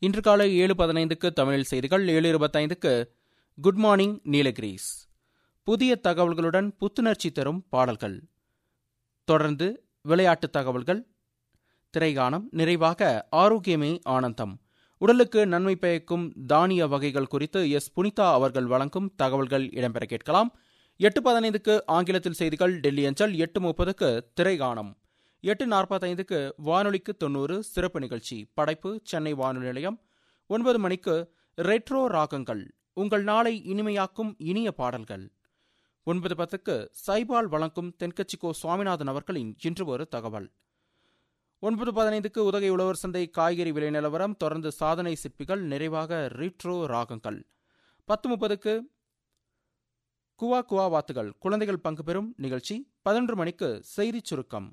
இன்று காலை ஏழு பதினைந்துக்கு தமிழில் செய்திகள் ஏழு இருபத்தைந்துக்கு குட் மார்னிங் நீலகிரீஸ் புதிய தகவல்களுடன் புத்துணர்ச்சி தரும் பாடல்கள் தொடர்ந்து விளையாட்டு தகவல்கள் திரைகானம் நிறைவாக ஆரோக்கியமே ஆனந்தம் உடலுக்கு நன்மை பயக்கும் தானிய வகைகள் குறித்து எஸ் புனிதா அவர்கள் வழங்கும் தகவல்கள் இடம்பெற கேட்கலாம் எட்டு பதினைந்துக்கு ஆங்கிலத்தில் செய்திகள் டெல்லி அஞ்சல் எட்டு முப்பதுக்கு திரைகானம் எட்டு நாற்பத்தைந்துக்கு வானொலிக்கு தொண்ணூறு சிறப்பு நிகழ்ச்சி படைப்பு சென்னை வானொலி நிலையம் ஒன்பது மணிக்கு ரெட்ரோ ராகங்கள் உங்கள் நாளை இனிமையாக்கும் இனிய பாடல்கள் ஒன்பது பத்துக்கு சைபால் வழங்கும் தென்கட்சிக்கோ சுவாமிநாதன் அவர்களின் இன்று ஒரு தகவல் ஒன்பது பதினைந்துக்கு உதகை உழவர் சந்தை காய்கறி விலை நிலவரம் தொடர்ந்து சாதனை சிற்பிகள் நிறைவாக ரீட்ரோ ராகங்கள் பத்து முப்பதுக்கு குவா குவா வாத்துகள் குழந்தைகள் பங்கு பெறும் நிகழ்ச்சி பதினொன்று மணிக்கு செய்தி சுருக்கம்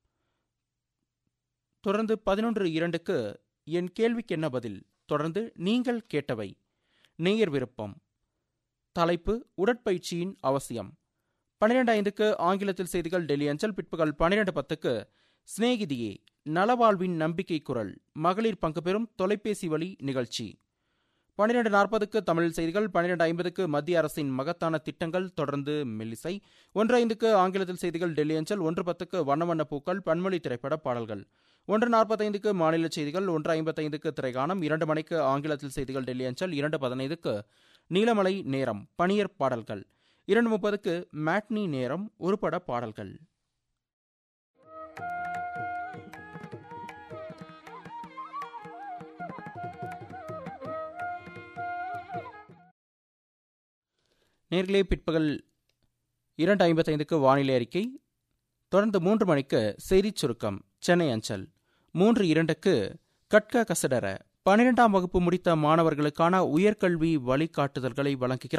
தொடர்ந்து பதினொன்று இரண்டுக்கு என் கேள்விக்கு என்ன பதில் தொடர்ந்து நீங்கள் கேட்டவை நேயர் விருப்பம் தலைப்பு உடற்பயிற்சியின் அவசியம் பன்னிரண்டு ஐந்துக்கு ஆங்கிலத்தில் செய்திகள் டெல்லி அஞ்சல் பிற்பகல் பன்னிரண்டு பத்துக்கு சிநேகிதியே நலவாழ்வின் நம்பிக்கை குரல் மகளிர் பங்கு பெறும் தொலைபேசி வழி நிகழ்ச்சி பன்னிரண்டு நாற்பதுக்கு தமிழ் செய்திகள் பன்னிரண்டு ஐம்பதுக்கு மத்திய அரசின் மகத்தான திட்டங்கள் தொடர்ந்து மெல்லிசை ஒன்று ஐந்துக்கு ஆங்கிலத்தில் செய்திகள் டெல்லி அஞ்சல் ஒன்று பத்துக்கு வண்ண வண்ண பூக்கள் பன்மொழி திரைப்பட பாடல்கள் ஒன்று நாற்பத்தைந்துக்கு மாநில செய்திகள் ஒன்று ஐம்பத்தைந்துக்கு திரைகானம் இரண்டு மணிக்கு ஆங்கிலத்தில் செய்திகள் டெல்லி அஞ்சல் இரண்டு பதினைந்துக்கு நீலமலை நேரம் பனியர் பாடல்கள் இரண்டு முப்பதுக்கு மேட்னி நேரம் ஒருபட பாடல்கள் நேர்களே பிற்பகல் இரண்டு ஐம்பத்தைந்துக்கு வானிலை அறிக்கை தொடர்ந்து மூன்று மணிக்கு செய்திச் சுருக்கம் சென்னை அஞ்சல் மூன்று இரண்டுக்கு கட்க கசடர பனிரெண்டாம் வகுப்பு முடித்த மாணவர்களுக்கான உயர்கல்வி வழிகாட்டுதல்களை வழங்குகிறார்